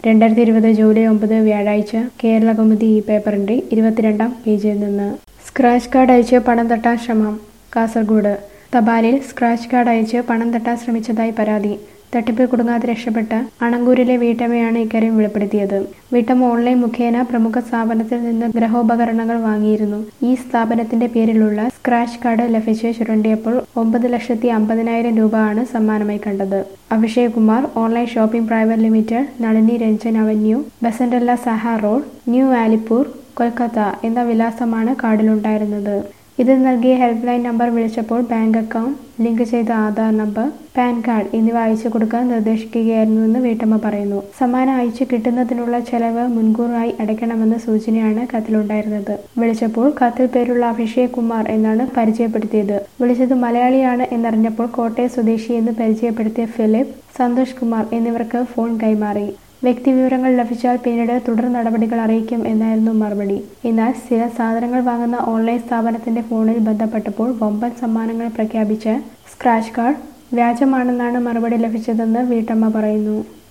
രണ്ടായിരത്തി ഇരുപത് ജൂലൈ ഒമ്പത് വ്യാഴാഴ്ച കേരളകൗമുദി ഈ പേപ്പറിന്റെ ഇരുപത്തിരണ്ടാം പേജിൽ നിന്ന് സ്ക്രാച്ച് കാർഡ് അയച്ച് പണം തട്ടാൻ ശ്രമം കാസർഗോഡ് തപാലിൽ സ്ക്രാച്ച് കാർഡ് അയച്ച് പണം തട്ടാൻ ശ്രമിച്ചതായി പരാതി തട്ടിപ്പിൽ കുടുങ്ങാതെ രക്ഷപ്പെട്ട അണങ്കൂരിലെ വീട്ടമ്മയാണ് ഇക്കാര്യം വെളിപ്പെടുത്തിയത് വീട്ടമ്മ ഓൺലൈൻ മുഖേന പ്രമുഖ സ്ഥാപനത്തിൽ നിന്ന് ഗ്രഹോപകരണങ്ങൾ വാങ്ങിയിരുന്നു ഈ സ്ഥാപനത്തിന്റെ പേരിലുള്ള സ്ക്രാച്ച് കാർഡ് ലഭിച്ച് ചുരണ്ടിയപ്പോൾ ഒമ്പത് ലക്ഷത്തി അമ്പതിനായിരം രൂപ ആണ് സമ്മാനമായി കണ്ടത് Abhishek Kumar online shopping private limited Nalini Ranjan avenue ബസന്റല്ല സഹ റോഡ് ന്യൂ ആലിപ്പൂർ കൊൽക്കത്ത എന്ന വിലാസമാണ് കാർഡിലുണ്ടായിരുന്നത് ഇതിൽ നൽകിയ ഹെൽപ്പ് ലൈൻ നമ്പർ വിളിച്ചപ്പോൾ ബാങ്ക് അക്കൗണ്ട് ലിങ്ക് ചെയ്ത ആധാർ നമ്പർ പാൻ കാർഡ് എന്നിവ അയച്ചു കൊടുക്കാൻ നിർദ്ദേശിക്കുകയായിരുന്നുവെന്ന് വീട്ടമ്മ പറയുന്നു സമ്മാനം അയച്ചു കിട്ടുന്നതിനുള്ള ചെലവ് മുൻകൂറായി അടയ്ക്കണമെന്ന സൂചനയാണ് കത്തിലുണ്ടായിരുന്നത് വിളിച്ചപ്പോൾ കത്തിൽ പേരുള്ള അഭിഷേക് കുമാർ എന്നാണ് പരിചയപ്പെടുത്തിയത് വിളിച്ചത് മലയാളിയാണ് എന്നറിഞ്ഞപ്പോൾ കോട്ടയം സ്വദേശി എന്ന് പരിചയപ്പെടുത്തിയ ഫിലിപ്പ് സന്തോഷ് കുമാർ എന്നിവർക്ക് ഫോൺ കൈമാറി വ്യക്തിവിവരങ്ങൾ ലഭിച്ചാൽ പിന്നീട് തുടർ നടപടികൾ അറിയിക്കും എന്നായിരുന്നു മറുപടി എന്നാൽ ചില സാധനങ്ങൾ വാങ്ങുന്ന ഓൺലൈൻ സ്ഥാപനത്തിന്റെ ഫോണിൽ ബന്ധപ്പെട്ടപ്പോൾ വമ്പൻ സമ്മാനങ്ങൾ പ്രഖ്യാപിച്ച സ്ക്രാച്ച് കാർഡ് വ്യാജമാണെന്നാണ് മറുപടി ലഭിച്ചതെന്ന് വീട്ടമ്മ പറയുന്നു